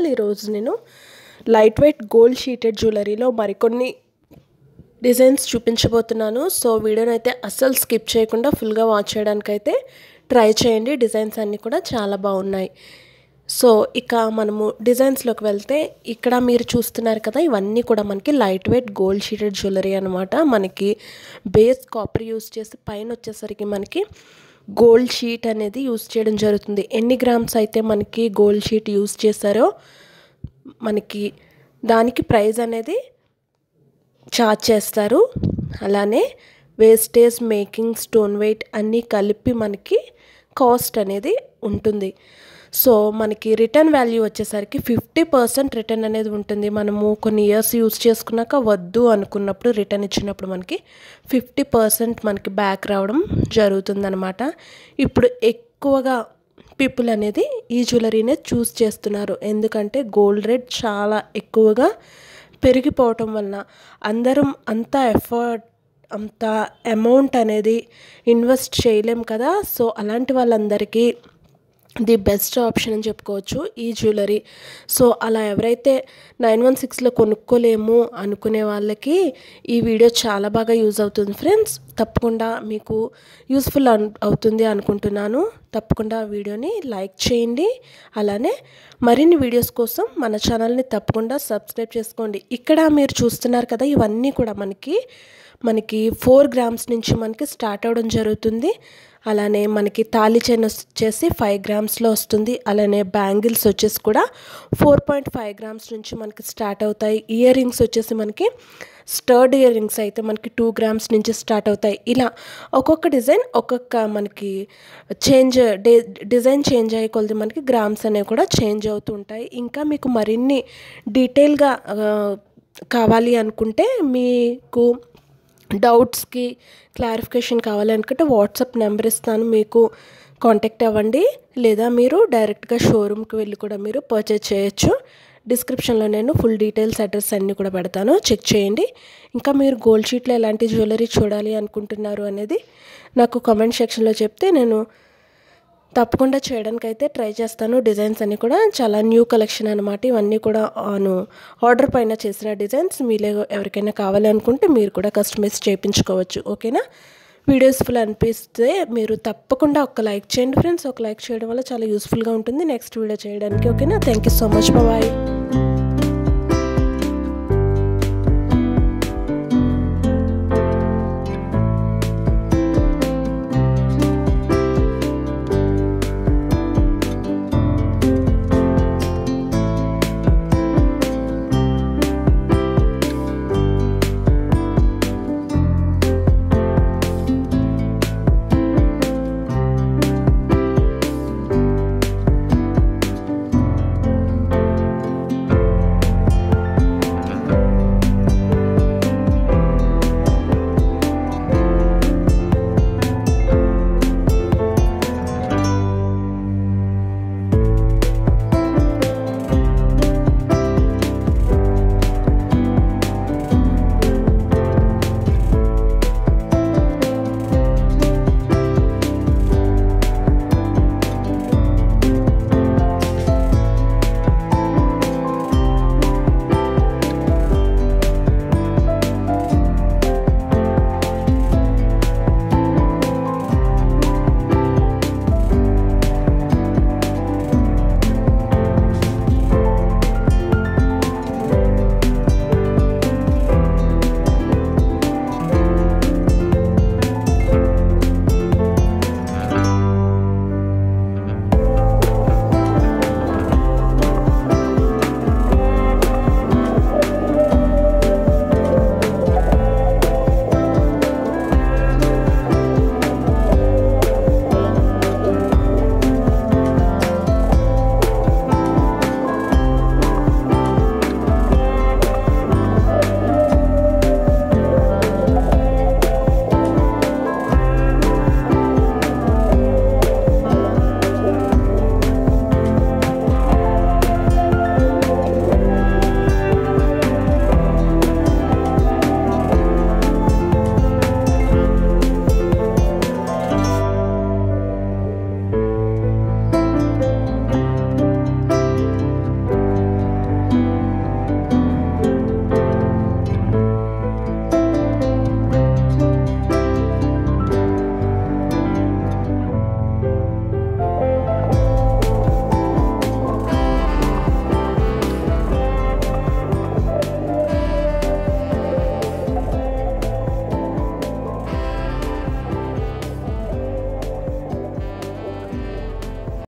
ఈరోజు నేను light weight gold sheeted జ్యువెలరీలో మరికొన్ని డిజైన్స్ చూపించబోతున్నాను సో వీడియోని అయితే అస్సలు స్కిప్ చేయకుండా ఫుల్గా వాచ్ చేయడానికైతే ట్రై చేయండి డిజైన్స్ అన్నీ కూడా చాలా బాగున్నాయి సో ఇక మనము డిజైన్స్లోకి వెళ్తే ఇక్కడ మీరు చూస్తున్నారు కదా ఇవన్నీ కూడా మనకి light weight gold sheeted jewellery అనమాట మనకి బేస్ కాపర్ యూస్ చేసి పైన వచ్చేసరికి మనకి గోల్డ్ షీట్ అనేది యూస్ చేయడం జరుగుతుంది ఎన్ని గ్రామ్స్ అయితే మనకి గోల్డ్ షీట్ యూస్ చేశారో మనకి దానికి ప్రైస్ అనేది చార్జ్ చేస్తారు అలానే వేస్టేజ్ మేకింగ్ స్టోన్ వెయిట్ అన్నీ కలిపి మనకి కాస్ట్ అనేది ఉంటుంది సో మనకి రిటర్న్ వాల్యూ వచ్చేసరికి ఫిఫ్టీ పర్సెంట్ రిటర్న్ అనేది ఉంటుంది మనము కొన్ని ఇయర్స్ యూస్ చేసుకున్నాక వద్దు అనుకున్నప్పుడు రిటర్న్ ఇచ్చినప్పుడు మనకి ఫిఫ్టీ పర్సెంట్ మనకి బ్యాక్ రావడం జరుగుతుందనమాట ఇప్పుడు ఎక్కువగా పీపుల్ అనేది ఈ జ్యువెలరీనే చూస్ చేస్తున్నారు ఎందుకంటే గోల్డ్ రేట్ చాలా ఎక్కువగా పెరిగిపోవటం వలన అందరం అంత ఎఫర్ట్ అంత అమౌంట్ అనేది ఇన్వెస్ట్ చేయలేం కదా సో అలాంటి వాళ్ళందరికీ ది బెస్ట్ ఆప్షన్ అని చెప్పుకోవచ్చు ఈ జ్యువెలరీ సో అలా ఎవరైతే నైన్ వన్ సిక్స్లో కొనుక్కోలేము అనుకునే వాళ్ళకి ఈ వీడియో చాలా బాగా యూజ్ అవుతుంది ఫ్రెండ్స్ తప్పకుండా మీకు యూస్ఫుల్ అవుతుంది అనుకుంటున్నాను తప్పకుండా వీడియోని లైక్ చేయండి అలానే మరిన్ని వీడియోస్ కోసం మన ఛానల్ని తప్పకుండా సబ్స్క్రైబ్ చేసుకోండి ఇక్కడ మీరు చూస్తున్నారు కదా ఇవన్నీ కూడా మనకి మనకి ఫోర్ గ్రామ్స్ నుంచి మనకి స్టార్ట్ అవ్వడం జరుగుతుంది అలానే మనకి తాళి చైన్ వచ్చేసి ఫైవ్ గ్రామ్స్లో వస్తుంది అలానే బ్యాంగిల్స్ వచ్చేసి కూడా ఫోర్ పాయింట్ ఫైవ్ గ్రామ్స్ నుంచి మనకి స్టార్ట్ అవుతాయి ఇయర్ రింగ్స్ వచ్చేసి మనకి స్టర్డ్ ఇయర్ రింగ్స్ అయితే మనకి టూ గ్రామ్స్ నుంచి స్టార్ట్ అవుతాయి ఇలా ఒక్కొక్క డిజైన్ ఒక్కొక్క మనకి చేంజ్ డే డిజైన్ చేంజ్ అయ్యే కొలది మనకి గ్రామ్స్ అనేవి కూడా చేంజ్ అవుతూ ఉంటాయి ఇంకా మీకు మరిన్ని డీటెయిల్గా కావాలి అనుకుంటే మీకు డౌట్స్కి క్లారిఫికేషన్ కావాలనుకుంటే వాట్సాప్ నెంబర్ ఇస్తాను మీకు కాంటాక్ట్ అవ్వండి లేదా మీరు డైరెక్ట్గా షోరూమ్కి వెళ్ళి కూడా మీరు పర్చేజ్ చేయొచ్చు డిస్క్రిప్షన్లో నేను ఫుల్ డీటెయిల్స్ అడ్రస్ అన్నీ కూడా పెడతాను చెక్ చేయండి ఇంకా మీరు గోల్డ్ షీట్లో ఎలాంటి జ్యువెలరీ చూడాలి అనుకుంటున్నారు అనేది నాకు కామెంట్ సెక్షన్లో చెప్తే నేను తప్పకుండా చేయడానికి అయితే ట్రై చేస్తాను డిజైన్స్ అన్నీ కూడా చాలా న్యూ కలెక్షన్ అనమాట ఇవన్నీ కూడా ఆను ఆర్డర్ పైన చేసిన డిజైన్స్ మీలో ఎవరికైనా కావాలి అనుకుంటే మీరు కూడా కస్టమైజ్ చేయించుకోవచ్చు ఓకేనా వీడియోస్ ఫుల్ అనిపిస్తే మీరు తప్పకుండా ఒక లైక్ చేయండి ఫ్రెండ్స్ ఒక లైక్ చేయడం వల్ల చాలా యూస్ఫుల్గా ఉంటుంది నెక్స్ట్ వీడియో చేయడానికి ఓకేనా thank you so much bye